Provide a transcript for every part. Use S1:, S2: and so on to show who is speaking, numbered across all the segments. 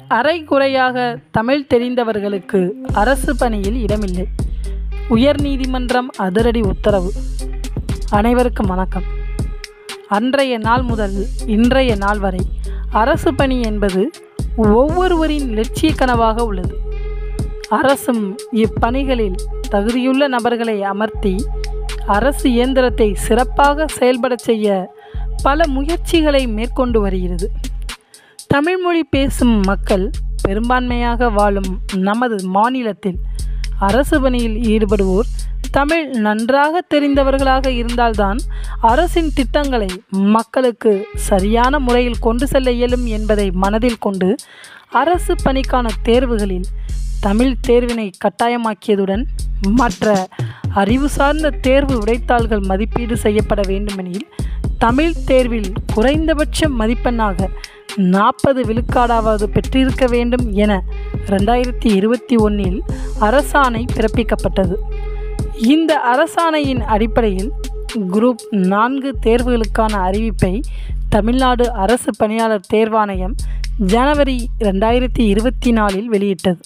S1: அரைகுறையாக தமிழ் தெரிந்தவர்களுக்கு அரசு பணியில் இடமில்லை உயர்நீதிமன்றம் அதிரடி உத்தரவு அனைவருக்கும் வணக்கம் அன்றைய நாள் முதல் இன்றைய நாள் வரை அரசு பணி என்பது ஒவ்வொருவரின் லட்சிய கனவாக உள்ளது அரசும் இப்பணிகளில் தகுதியுள்ள நபர்களை அமர்த்தி அரசு இயந்திரத்தை சிறப்பாக செயல்படச் செய்ய பல முயற்சிகளை மேற்கொண்டு வருகிறது தமிழ்மொழி பேசும் மக்கள் பெரும்பான்மையாக வாழும் நமது மாநிலத்தில் அரசு பணியில் ஈடுபடுவோர் தமிழ் நன்றாக தெரிந்தவர்களாக இருந்தால்தான் அரசின் திட்டங்களை மக்களுக்கு சரியான முறையில் கொண்டு செல்ல இயலும் என்பதை மனதில் கொண்டு அரசு பணிக்கான தேர்வுகளில் தமிழ் தேர்வினை கட்டாயமாக்கியதுடன் மற்ற அறிவு சார்ந்த தேர்வு விடைத்தாள்கள் மதிப்பீடு செய்யப்பட வேண்டுமெனில் தமிழ் தேர்வில் குறைந்தபட்ச மதிப்பெண்ணாக நாற்பது விழுக்காடாவது பெற்றிருக்க வேண்டும் என ரெண்டாயிரத்தி இருபத்தி ஒன்றில் அரசாணை பிறப்பிக்கப்பட்டது இந்த அரசாணையின் அடிப்படையில் குரூப் நான்கு தேர்வுகளுக்கான அறிவிப்பை தமிழ்நாடு அரசு பணியாளர் தேர்வாணையம் ஜனவரி ரெண்டாயிரத்தி இருபத்தி நாலில் வெளியிட்டது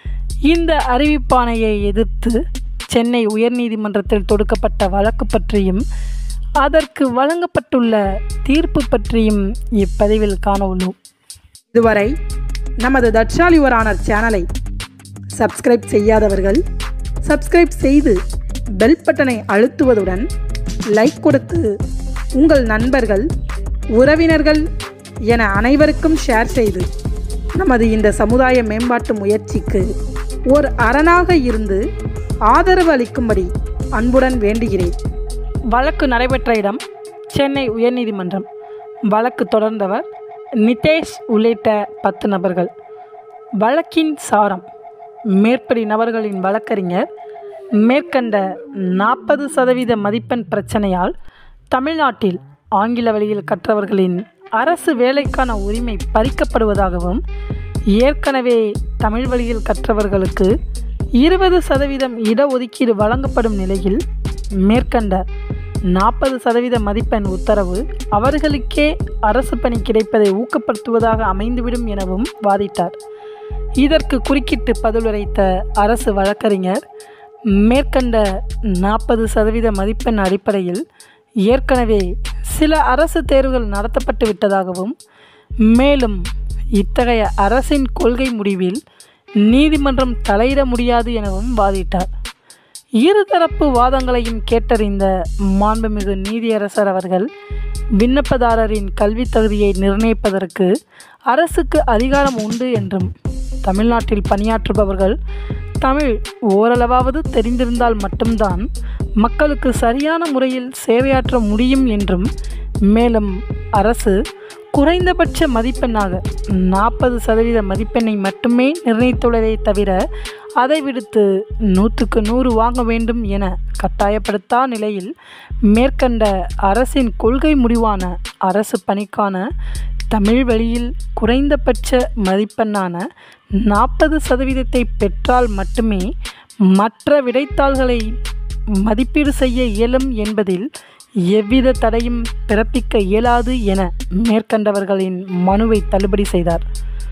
S1: இந்த அறிவிப்பாணையை எதிர்த்து சென்னை உயர்நீதிமன்றத்தில் தொடுக்கப்பட்ட வழக்கு பற்றியும் அதற்கு வழங்கப்பட்டுள்ள தீர்ப்பு பற்றியும் இப்பதிவில் காண உள்ளோம்
S2: இதுவரை நமது தட்சால் யுவர் ஆனர் சேனலை சப்ஸ்கிரைப் செய்யாதவர்கள் சப்ஸ்கிரைப் செய்து பெல் பட்டனை அழுத்துவதுடன் லைக் கொடுத்து உங்கள் நண்பர்கள் உறவினர்கள் என அனைவருக்கும் ஷேர் செய்து நமது இந்த சமுதாய மேம்பாட்டு முயற்சிக்கு ஒரு அரணாக இருந்து ஆதரவு அளிக்கும்படி அன்புடன் வேண்டுகிறேன்
S1: வழக்கு நடைபெற்ற இடம் சென்னை உயர்நீதிமன்றம் வழக்கு தொடர்ந்தவர் நிதேஷ் உள்ளிட்ட பத்து நபர்கள் வழக்கின் சாரம் மேற்படி நபர்களின் வழக்கறிஞர் மேற்கண்ட நாற்பது சதவீத மதிப்பெண் பிரச்சனையால் தமிழ்நாட்டில் ஆங்கில வழியில் கற்றவர்களின் அரசு வேலைக்கான உரிமை பறிக்கப்படுவதாகவும் ஏற்கனவே தமிழ் வழியில் கற்றவர்களுக்கு இருபது சதவீதம் இடஒதுக்கீடு வழங்கப்படும் நிலையில் மேற்கண்ட நாற்பது சதவீத மதிப்பெண் உத்தரவு அவர்களுக்கே அரசு பணி கிடைப்பதை ஊக்கப்படுத்துவதாக அமைந்துவிடும் எனவும் வாதிட்டார் இதற்கு குறுக்கிட்டு பதிலுரைத்த அரசு வழக்கறிஞர் மேற்கண்ட நாற்பது சதவீத மதிப்பெண் அடிப்படையில் ஏற்கனவே சில அரசு தேர்வுகள் நடத்தப்பட்டு விட்டதாகவும் மேலும் இத்தகைய அரசின் கொள்கை முடிவில் நீதிமன்றம் தலையிட முடியாது எனவும் வாதிட்டார் இருதரப்பு வாதங்களையும் கேட்டறிந்த மாண்புமிகு நீதியரசர் அவர்கள் விண்ணப்பதாரரின் கல்வித் தகுதியை நிர்ணயிப்பதற்கு அரசுக்கு அதிகாரம் உண்டு என்றும் தமிழ்நாட்டில் பணியாற்றுபவர்கள் தமிழ் ஓரளவாவது தெரிந்திருந்தால் மட்டும்தான் மக்களுக்கு சரியான முறையில் சேவையாற்ற முடியும் என்றும் மேலும் அரசு குறைந்தபட்ச மதிப்பெண்ணாக நாற்பது சதவீத மதிப்பெண்ணை மட்டுமே நிர்ணயித்துள்ளதை தவிர அதை விடுத்து நூற்றுக்கு நூறு வாங்க வேண்டும் என கட்டாயப்படுத்தா நிலையில் மேற்கண்ட அரசின் கொள்கை முடிவான அரசு பணிக்கான தமிழ் வழியில் குறைந்தபட்ச மதிப்பெண்ணான நாற்பது சதவீதத்தை பெற்றால் மட்டுமே மற்ற விடைத்தாள்களை மதிப்பீடு செய்ய இயலும் என்பதில் எவ்வித தடையும் பிறப்பிக்க இயலாது என மேற்கண்டவர்களின் மனுவை தள்ளுபடி செய்தார்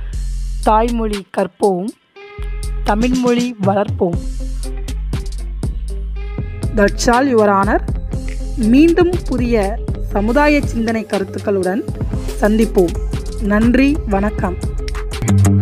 S1: தாய்மொழி கற்போம் தமிழ்மொழி வளர்ப்போம்
S2: தட்சால் யுவர் ஆனர் மீண்டும் புதிய சமுதாய சிந்தனை கருத்துக்களுடன் சந்திப்போம் நன்றி வணக்கம்